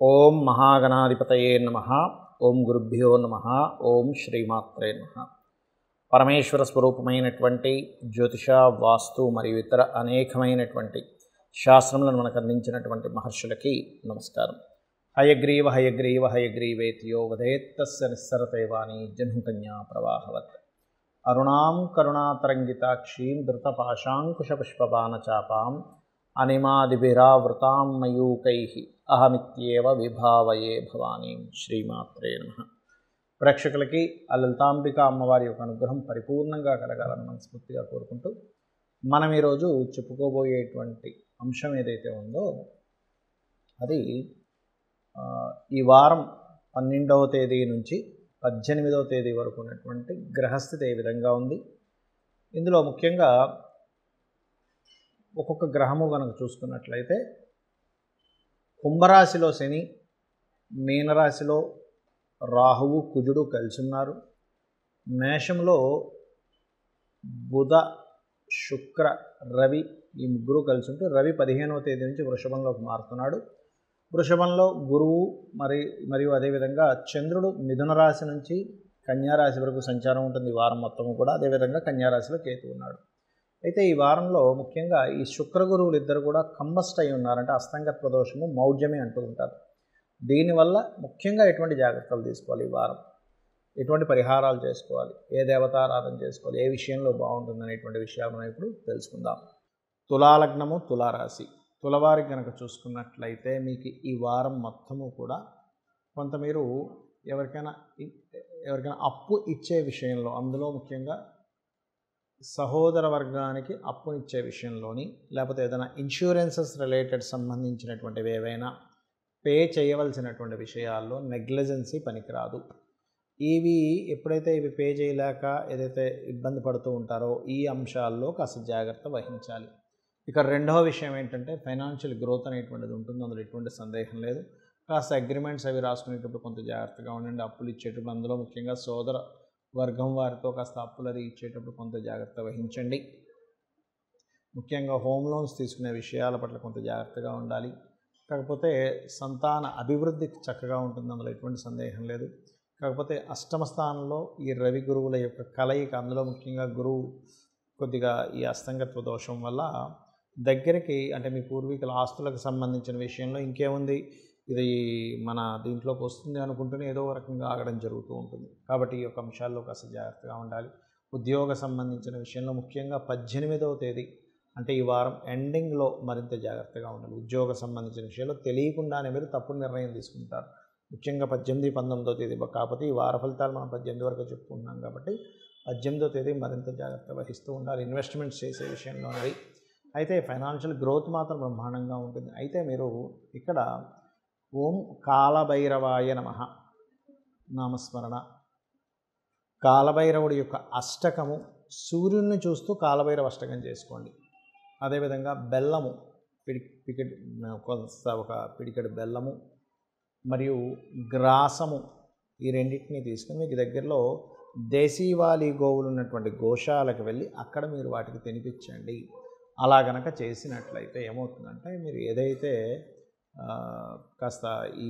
ఓం మహాగణాధిపతయే నమ ఓం గురుభ్యో నమ ఓం శ్రీమాత్రే నమ పరమేశ్వర స్వరూపమైనటువంటి జ్యోతిష వాస్తు మరియు ఇతర అనేకమైనటువంటి శాస్త్రములను మనకు అందించినటువంటి మహర్షులకి నమస్కారం హయగ్రీవ హయగ్రీవ హయగ్రీవేతియో వదేత్తస్య నిస్సరతైవాణి జన్మకన్యా ప్రవాహవత్ అరుణాం కరుణాతరంగితాక్షీం ధృతపాశాంకుశపుష్పబాణచాపాం అనిమాదిభిరావృతాం మయూకై అహమిత్యేవ విభావయే భవానీం శ్రీమాత్రే నమ ప్రేక్షకులకి ఆ లలితాంబిక అమ్మవారి యొక్క అనుగ్రహం పరిపూర్ణంగా కలగాలని మనస్ఫూర్తిగా కోరుకుంటూ మనం ఈరోజు చెప్పుకోబోయేటువంటి అంశం ఏదైతే ఉందో అది ఆ, ఈ వారం పన్నెండవ తేదీ నుంచి పద్దెనిమిదవ తేదీ వరకు ఉన్నటువంటి గ్రహస్థితి ఏ విధంగా ఉంది ఇందులో ముఖ్యంగా ఒక్కొక్క గ్రహము కనుక చూసుకున్నట్లయితే కుంభరాశిలో శని మీనరాశిలో రాహువు కుజుడు కలిసి ఉన్నారు మేషంలో బుధ శుక్ర రవి ఈ ముగ్గురు కలిసి ఉంటూ రవి పదిహేనవ తేదీ నుంచి వృషభంలోకి మారుతున్నాడు వృషభంలో గురువు మరి మరియు అదేవిధంగా చంద్రుడు మిథున రాశి నుంచి కన్యా రాశి వరకు సంచారం ఉంటుంది ఈ వారం మొత్తము కూడా అదేవిధంగా కన్యా రాశిలో కేతు ఉన్నాడు అయితే ఈ వారంలో ముఖ్యంగా ఈ శుక్ర గురువులు ఇద్దరు కూడా కంబస్ట్ అయి ఉన్నారంటే అస్తంగత్వ దోషము మౌఢ్యమే అంటూ ఉంటారు దీనివల్ల ముఖ్యంగా ఎటువంటి జాగ్రత్తలు తీసుకోవాలి ఈ వారం ఎటువంటి పరిహారాలు చేసుకోవాలి ఏ దేవతారాధన చేసుకోవాలి ఏ విషయంలో బాగుంటుంది అనేటువంటి విషయాలు మనం ఇప్పుడు తెలుసుకుందాం తులాలగ్నము తులారాశి తులవారికి కనుక చూసుకున్నట్లయితే మీకు ఈ వారం మొత్తము కూడా కొంత మీరు ఎవరికైనా ఇ- ఎవరికైనా అప్పు ఇచ్చే విషయంలో అందులో ముఖ్యంగా సహోదర వర్గానికి అప్పునిచ్చే విషయంలోని లేకపోతే ఏదైనా ఇన్సూరెన్సెస్ రిలేటెడ్ సంబంధించినటువంటివి ఏవైనా పే చేయవలసినటువంటి విషయాల్లో నెగ్లిజెన్సీ పనికిరాదు ఇవి ఎప్పుడైతే ఇవి పే చేయలేక ఏదైతే ఇబ్బంది పడుతూ ఉంటారో ఈ అంశాల్లో కాస్త జాగ్రత్త వహించాలి ఇక రెండవ విషయం ఏంటంటే ఫైనాన్షియల్ గ్రోత్ అనేటువంటిది ఉంటుంది అందులో ఎటువంటి సందేహం లేదు కాస్త అగ్రిమెంట్స్ అవి రాసుకునేటప్పుడు కొంత జాగ్రత్తగా ఉండండి అప్పులు ఇచ్చేటప్పుడు అందులో ముఖ్యంగా సోదర వర్గం వారితో కాస్త అప్పులు అది ఇచ్చేటప్పుడు కొంత జాగ్రత్త వహించండి ముఖ్యంగా హోమ్ లోన్స్ తీసుకునే విషయాల పట్ల కొంత జాగ్రత్తగా ఉండాలి కాకపోతే సంతాన అభివృద్ధి చక్కగా ఉంటుంది అందులో ఎటువంటి సందేహం లేదు కాకపోతే అష్టమ స్థానంలో ఈ రవి గురువుల యొక్క కలయిక అందులో ముఖ్యంగా గురువు కొద్దిగా ఈ అస్తంగత్వ దోషం వల్ల దగ్గరికి అంటే మీ పూర్వీకుల ఆస్తులకు సంబంధించిన విషయంలో ఇంకేముంది ఇది మన దీంట్లోకి వస్తుంది అనుకుంటూనే ఏదో ఒక రకంగా ఆగడం జరుగుతూ ఉంటుంది కాబట్టి ఈ యొక్క అంశాల్లో కాస్త జాగ్రత్తగా ఉండాలి ఉద్యోగ సంబంధించిన విషయంలో ముఖ్యంగా పద్దెనిమిదవ తేదీ అంటే ఈ వారం ఎండింగ్లో మరింత జాగ్రత్తగా ఉండాలి ఉద్యోగ సంబంధించిన విషయంలో తెలియకుండానే మీరు తప్పుడు నిర్ణయం తీసుకుంటారు ముఖ్యంగా పద్దెనిమిది పంతొమ్మిదో తేదీ కాకపోతే ఈ వార ఫలితాలు మనం పద్దెనిమిది వరకు చెప్పుకున్నాం కాబట్టి పద్దెనిమిదో తేదీ మరింత జాగ్రత్త వహిస్తూ ఉండాలి ఇన్వెస్ట్మెంట్స్ చేసే విషయంలో అనేది అయితే ఫైనాన్షియల్ గ్రోత్ మాత్రం బ్రహ్మాండంగా ఉంటుంది అయితే మీరు ఇక్కడ ఓం కాలభైరవాయ నమ నామస్మరణ కాలభైరవుడి యొక్క అష్టకము సూర్యుడిని చూస్తూ కాలభైరవ అష్టకం చేసుకోండి అదేవిధంగా బెల్లము పిడి పికెట్ కొంత ఒక పిడికెడు బెల్లము మరియు గ్రాసము ఈ రెండింటిని తీసుకుని మీకు దగ్గరలో దేశీవాలి గోవులు ఉన్నటువంటి గోశాలకు వెళ్ళి అక్కడ మీరు వాటికి తినిపించండి అలా గనక చేసినట్లయితే ఏమవుతుందంటే మీరు ఏదైతే ఆ, కాస్త ఈ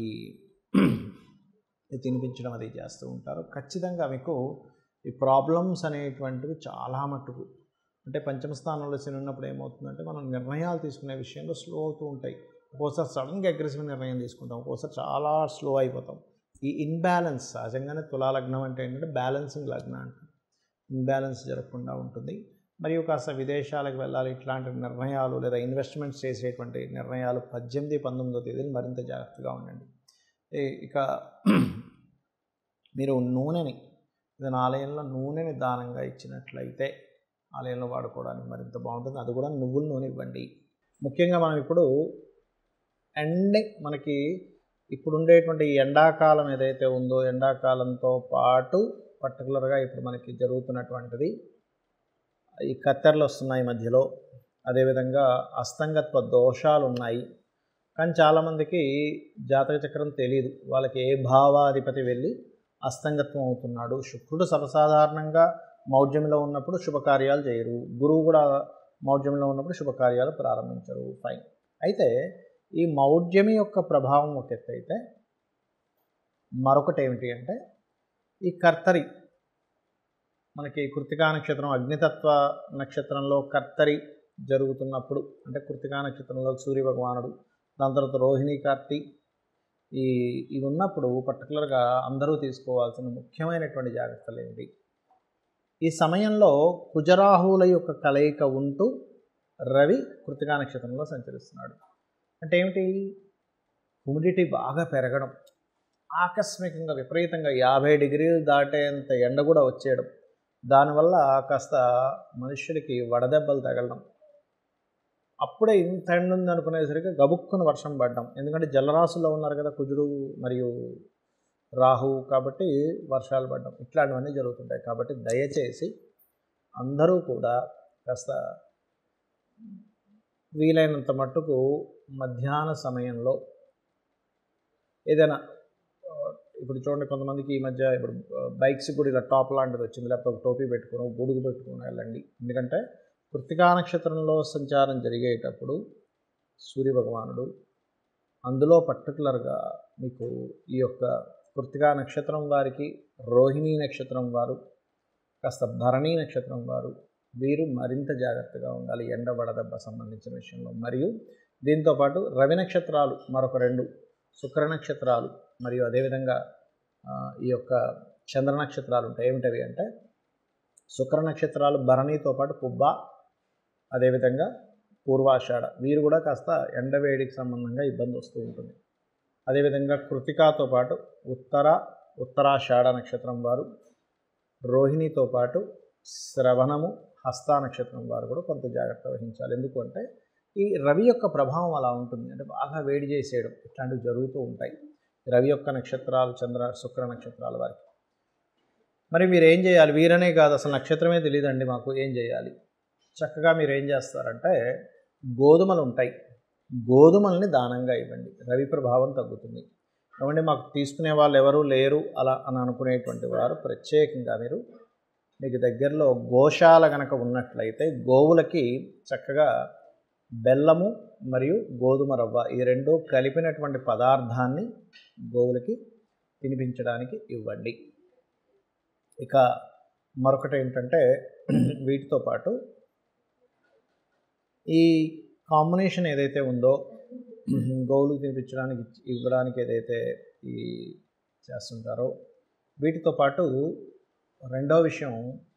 ఈ తినిపించడం అది చేస్తూ ఉంటారో ఖచ్చితంగా మీకు ఈ ప్రాబ్లమ్స్ అనేటువంటివి చాలా మట్టుకు అంటే పంచమ స్థానంలో శని ఉన్నప్పుడు ఏమవుతుందంటే మనం నిర్ణయాలు తీసుకునే విషయంలో స్లో అవుతూ ఉంటాయి ఒక్కోసారి సడన్గా అగ్రెసివ్ నిర్ణయం తీసుకుంటాం ఒక్కోసారి చాలా స్లో అయిపోతాం ఈ ఇన్బ్యాలెన్స్ సహజంగానే తులాలగ్నం అంటే ఏంటంటే బ్యాలెన్సింగ్ లగ్నం అంటే ఇన్బ్యాలెన్స్ జరగకుండా ఉంటుంది మరియు కాస్త విదేశాలకు వెళ్ళాలి ఇట్లాంటి నిర్ణయాలు లేదా ఇన్వెస్ట్మెంట్స్ చేసేటువంటి నిర్ణయాలు పద్దెనిమిది పంతొమ్మిదో తేదీలు మరింత జాగ్రత్తగా ఉండండి ఈ- ఇక మీరు నూనెని ఏదైనా ఆలయంలో నూనెని దానంగా ఇచ్చినట్లయితే ఆలయంలో వాడుకోవడానికి మరింత బాగుంటుంది అది కూడా నువ్వుల నూనె ఇవ్వండి ముఖ్యంగా మనం ఇప్పుడు ఎండింగ్ మనకి ఇప్పుడు ఉండేటువంటి ఈ ఎండాకాలం ఏదైతే ఉందో ఎండాకాలంతో పాటు పర్టికులర్గా ఇప్పుడు మనకి జరుగుతున్నటువంటిది ఈ కత్తెరలు వస్తున్నాయి మధ్యలో అదేవిధంగా అస్తంగత్వ దోషాలు ఉన్నాయి కానీ చాలామందికి జాతక చక్రం తెలియదు వాళ్ళకి ఏ భావాధిపతి వెళ్ళి అస్తంగత్వం అవుతున్నాడు శుక్రుడు సర్వసాధారణంగా మౌఢ్యంలో ఉన్నప్పుడు శుభకార్యాలు చేయరు గురువు కూడా మౌఢ్యంలో ఉన్నప్పుడు శుభకార్యాలు ప్రారంభించరు ఫైన్ అయితే ఈ మౌఢ్యమి యొక్క ప్రభావం ఒక ఎత్తు అయితే మరొకటి ఏమిటి అంటే ఈ కర్తరి మనకి కృతికా నక్షత్రం అగ్నితత్వ నక్షత్రంలో కర్తరి జరుగుతున్నప్పుడు అంటే కృతికా నక్షత్రంలో సూర్య భగవానుడు దాని తర్వాత రోహిణి కార్తీ ఈ ఇవి ఉన్నప్పుడు పర్టికులర్గా అందరూ తీసుకోవాల్సిన ముఖ్యమైనటువంటి జాగ్రత్తలు ఏంటి ఈ సమయంలో కుజరాహువుల యొక్క కలయిక ఉంటూ రవి కృతికా నక్షత్రంలో సంచరిస్తున్నాడు అంటే ఏమిటి హ్యూమిడిటీ బాగా పెరగడం ఆకస్మికంగా విపరీతంగా యాభై డిగ్రీలు దాటేంత ఎండ కూడా వచ్చేయడం దానివల్ల కాస్త మనుషులకి వడదెబ్బలు తగలడం అప్పుడే ఇంత ఎండ ఉంది అనుకునేసరికి గబుక్కుని వర్షం పడ్డం ఎందుకంటే జలరాశుల్లో ఉన్నారు కదా కుజుడు మరియు రాహు కాబట్టి వర్షాలు పడ్డం ఇట్లాంటివన్నీ జరుగుతుంటాయి కాబట్టి దయచేసి అందరూ కూడా కాస్త వీలైనంత మట్టుకు మధ్యాహ్న సమయంలో ఏదైనా ఇప్పుడు చూడండి కొంతమందికి ఈ మధ్య ఇప్పుడు బైక్స్ కూడా ఇలా టాప్ లాంటిది వచ్చింది లేకపోతే ఒక టోపీ పెట్టుకుని గొడుగు పెట్టుకుని వెళ్ళండి ఎందుకంటే కృతికా నక్షత్రంలో సంచారం జరిగేటప్పుడు సూర్యభగవానుడు అందులో పర్టికులర్గా మీకు ఈ యొక్క కృతికా నక్షత్రం వారికి రోహిణీ నక్షత్రం వారు కాస్త భరణీ నక్షత్రం వారు వీరు మరింత జాగ్రత్తగా ఉండాలి ఎండ వడదెబ్బ సంబంధించిన విషయంలో మరియు దీంతోపాటు రవి నక్షత్రాలు మరొక రెండు శుక్ర నక్షత్రాలు మరియు అదేవిధంగా ఈ యొక్క చంద్ర నక్షత్రాలు ఉంటాయి ఏమిటవి అంటే శుక్ర నక్షత్రాలు భరణితో పాటు పుబ్బ అదేవిధంగా పూర్వాషాఢ వీరు కూడా కాస్త ఎండవేడికి సంబంధంగా ఇబ్బంది వస్తూ ఉంటుంది అదేవిధంగా కృతికాతో పాటు ఉత్తర ఉత్తరాషాఢ నక్షత్రం వారు రోహిణితో పాటు శ్రవణము హస్త నక్షత్రం వారు కూడా కొంత జాగ్రత్త వహించాలి ఎందుకంటే ఈ రవి యొక్క ప్రభావం అలా ఉంటుంది అంటే బాగా వేడి చేసేయడం ఇట్లాంటివి జరుగుతూ ఉంటాయి రవి యొక్క నక్షత్రాలు చంద్ర శుక్ర నక్షత్రాల వారికి మరి మీరు ఏం చేయాలి వీరనే కాదు అసలు నక్షత్రమే తెలియదండి మాకు ఏం చేయాలి చక్కగా మీరు ఏం చేస్తారంటే గోధుమలు ఉంటాయి గోధుమల్ని దానంగా ఇవ్వండి రవి ప్రభావం తగ్గుతుంది కాబట్టి మాకు తీసుకునే వాళ్ళు ఎవరు లేరు అలా అని అనుకునేటువంటి వారు ప్రత్యేకంగా మీరు మీకు దగ్గరలో గోశాల కనుక ఉన్నట్లయితే గోవులకి చక్కగా బెల్లము మరియు గోధుమ రవ్వ ఈ రెండు కలిపినటువంటి పదార్థాన్ని గోవులకి తినిపించడానికి ఇవ్వండి ఇక మరొకటి ఏంటంటే వీటితో పాటు ఈ కాంబినేషన్ ఏదైతే ఉందో గోవులకు తినిపించడానికి ఇవ్వడానికి ఏదైతే ఈ చేస్తుంటారో వీటితో పాటు రెండో విషయం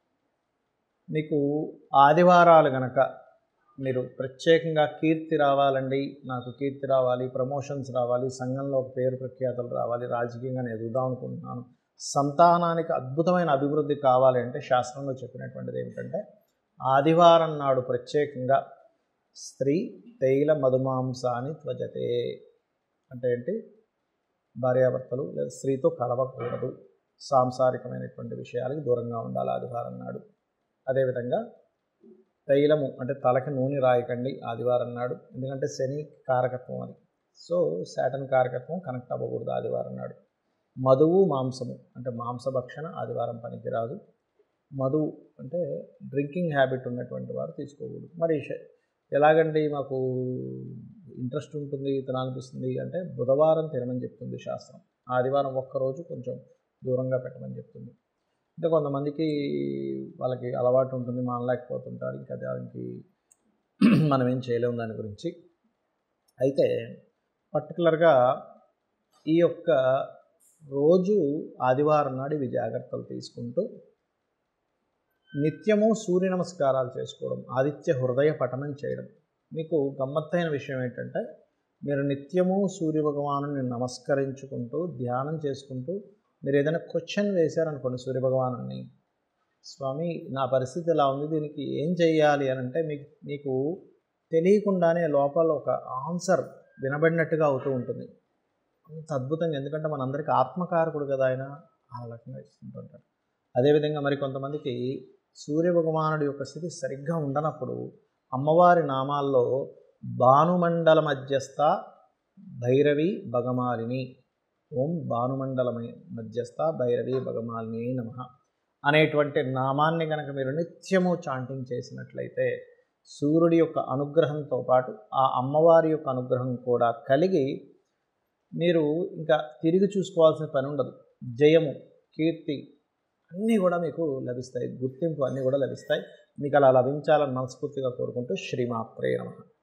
మీకు ఆదివారాలు గనక మీరు ప్రత్యేకంగా కీర్తి రావాలండి నాకు కీర్తి రావాలి ప్రమోషన్స్ రావాలి సంఘంలో ఒక పేరు ప్రఖ్యాతలు రావాలి రాజకీయంగా నేను ఎదుగుదాం అనుకుంటున్నాను సంతానానికి అద్భుతమైన అభివృద్ధి కావాలి అంటే శాస్త్రంలో చెప్పినటువంటిది ఏమిటంటే ఆదివారం నాడు ప్రత్యేకంగా స్త్రీ తైల మధుమాంసాన్ని త్వజతే అంటే ఏంటి భార్యాభర్తలు లేదా స్త్రీతో కలవకూడదు సాంసారికమైనటువంటి విషయాలకు దూరంగా ఉండాలి ఆదివారం నాడు అదేవిధంగా తైలము అంటే తలకి నూనె రాయకండి ఆదివారం నాడు ఎందుకంటే శని కారకత్వం అది సో శాటన్ కారకత్వం కనెక్ట్ అవ్వకూడదు ఆదివారం నాడు మధువు మాంసము అంటే మాంసభక్షణ ఆదివారం పనికిరాదు మధువు అంటే డ్రింకింగ్ హ్యాబిట్ ఉన్నటువంటి వారు తీసుకోకూడదు మరి ఎలాగండి మాకు ఇంట్రెస్ట్ ఉంటుంది తినాలనిపిస్తుంది అంటే బుధవారం తినమని చెప్తుంది శాస్త్రం ఆదివారం ఒక్కరోజు కొంచెం దూరంగా పెట్టమని చెప్తుంది ఇంకా కొంతమందికి వాళ్ళకి అలవాటు ఉంటుంది మానలేకపోతుంటారు ఇంకా దానికి మనం ఏం చేయలేము దాని గురించి అయితే పర్టికులర్గా ఈ యొక్క రోజు ఆదివారం నాడు ఇవి జాగ్రత్తలు తీసుకుంటూ నిత్యము సూర్య నమస్కారాలు చేసుకోవడం ఆదిత్య హృదయ పఠనం చేయడం మీకు గమ్మత్తైన విషయం ఏంటంటే మీరు నిత్యము సూర్య భగవాను నమస్కరించుకుంటూ ధ్యానం చేసుకుంటూ మీరు ఏదైనా క్వశ్చన్ వేశారనుకోండి సూర్యభగవాను స్వామి నా పరిస్థితి ఇలా ఉంది దీనికి ఏం చేయాలి అని అంటే మీకు మీకు తెలియకుండానే లోపల ఒక ఆన్సర్ వినబడినట్టుగా అవుతూ ఉంటుంది అంత అద్భుతంగా ఎందుకంటే మనందరికీ ఆత్మకారకుడు కదా ఆయన ఆ రకంగా ఇస్తుంటుంటాడు అదేవిధంగా మరి కొంతమందికి సూర్య భగవానుడి యొక్క స్థితి సరిగ్గా ఉండనప్పుడు అమ్మవారి నామాల్లో భానుమండల మధ్యస్థ భైరవి భగమాలిని ఓం భానుమండల మధ్యస్థ భైరవి భగమాలిని నమ అనేటువంటి నామాన్ని కనుక మీరు నిత్యము చాంటింగ్ చేసినట్లయితే సూర్యుడి యొక్క అనుగ్రహంతో పాటు ఆ అమ్మవారి యొక్క అనుగ్రహం కూడా కలిగి మీరు ఇంకా తిరిగి చూసుకోవాల్సిన పని ఉండదు జయము కీర్తి అన్నీ కూడా మీకు లభిస్తాయి గుర్తింపు అన్నీ కూడా లభిస్తాయి మీకు అలా లభించాలని మనస్ఫూర్తిగా కోరుకుంటూ శ్రీమాత్రే నమః